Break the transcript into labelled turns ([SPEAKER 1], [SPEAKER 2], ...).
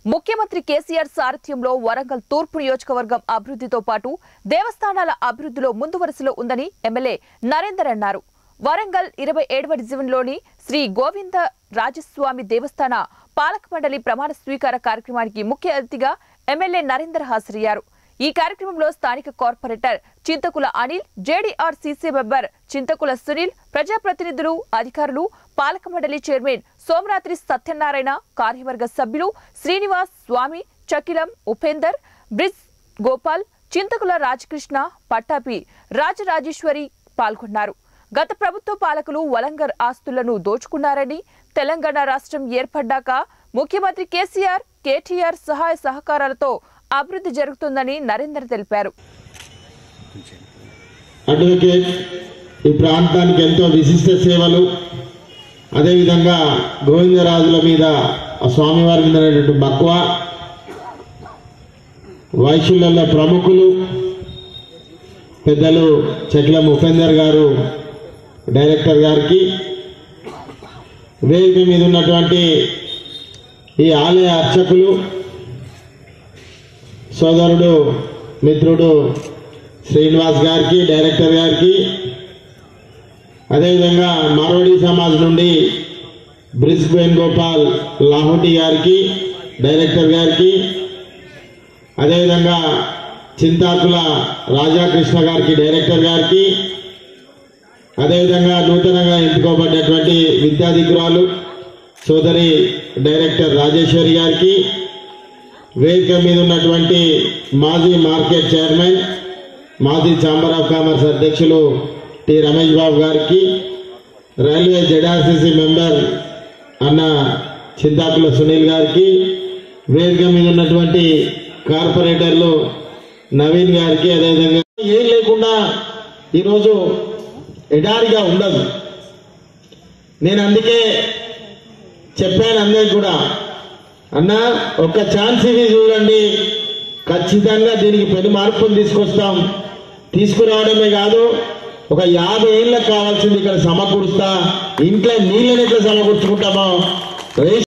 [SPEAKER 1] ముఖ్యమంత్రి కేసీఆర్ సారథ్యంలో వరంగల్ తూర్పు నియోజకవర్గం అభివృద్ధితో పాటు దేవస్థానాల అభివృద్ధిలో ముందు వరుసలో ఉందని ఎమ్మెల్యే నరేందర్ అన్నారు వరంగల్ ఇరవై ఏడవ డివిజన్లోని శ్రీ గోవింద రాజస్వామి దేవస్థాన పాలక మండలి ప్రమాణ స్వీకార కార్యక్రమానికి ముఖ్య అతిథిగా ఎమ్మెల్యే నరేందర్ హాజరయ్యారు ఈ కార్యక్రమంలో స్థానిక corporator Chintakula Anil JDR CC member Chintakula Sunil ప్రజాప్రతినిధులు అధికారులు పాలక మండలి చైర్మన్ సోమరాత్రి సత్యనారాయణ కార్యవర్గ సభ్యులు శ్రీనివాస్ స్వామి చకిలం ఉపేందర్ బ్రిజ్ గోపాల్ చింతకుల రాజకృష్ణ పట్టాపి రాజరాజేశ్వరి పాల్గొన్నారు గత ప్రభుత్వ పాలకులు వలంగర్ ఆస్తులను దోచుకున్నారని తెలంగాణ రాష్ట్రం ఏర్పడ్డాక ముఖ్యమంత్రి కేసీఆర్ కేటీఆర్ సహాయ సహకారాలతో అభివృద్ధి జరుగుతుందని నరేందర్ తెలిపారు
[SPEAKER 2] అడ్వకేట్ ఈ ప్రాంతానికి ఎంతో విశిష్ట సేవలు అదేవిధంగా గోవిందరాజుల మీద ఆ స్వామివారి మీద ఉన్నటువంటి మక్కువ వైశ్యులలో ప్రముఖులు పెద్దలు చెట్లం ఉపేందర్ గారు డైరెక్టర్ గారికి వేదిక మీద ఉన్నటువంటి ఈ ఆలయ అర్చకులు సోదరుడు మిత్రుడు శ్రీనివాస్ గారికి డైరెక్టర్ గారికి అదేవిధంగా మార్వాడి సమాజ్ నుండి బ్రిజ్ వేణుగోపాల్ లాహోటి గారికి డైరెక్టర్ గారికి అదేవిధంగా చింతాకుల రాజాకృష్ణ గారికి డైరెక్టర్ గారికి అదేవిధంగా నూతనంగా ఎంచుకోబడ్డటువంటి విద్యాధికురాలు సోదరి డైరెక్టర్ రాజేశ్వరి గారికి వేదిక మీద ఉన్నటువంటి మాజీ మార్కెట్ చైర్మన్ మాజీ ఛాంబర్ ఆఫ్ కామర్స్ అధ్యక్షులు టి రమేష్ బాబు గారికి రైల్వే జెడ్ఆర్సీసీ మెంబర్ అన్న చింతాకుల సునీల్ గారికి వేదిక మీద ఉన్నటువంటి కార్పొరేటర్లు నవీన్ గారికి అదేవిధంగా ఏం లేకుండా ఈరోజు ఎడారిగా ఉండదు నేను అందుకే చెప్పాను అందరికి కూడా అన్న ఒక్క ఛాన్స్ ఇవి చూడండి ఖచ్చితంగా దీనికి పెను మార్పులు తీసుకొస్తాం తీసుకురావడమే కాదు ఒక యాభై ఏళ్ళకి కావాల్సింది ఇక్కడ సమకూరుస్తా ఇంట్లో నీళ్ళని ఎట్లా సమకూర్చుకుంటామో రేషన్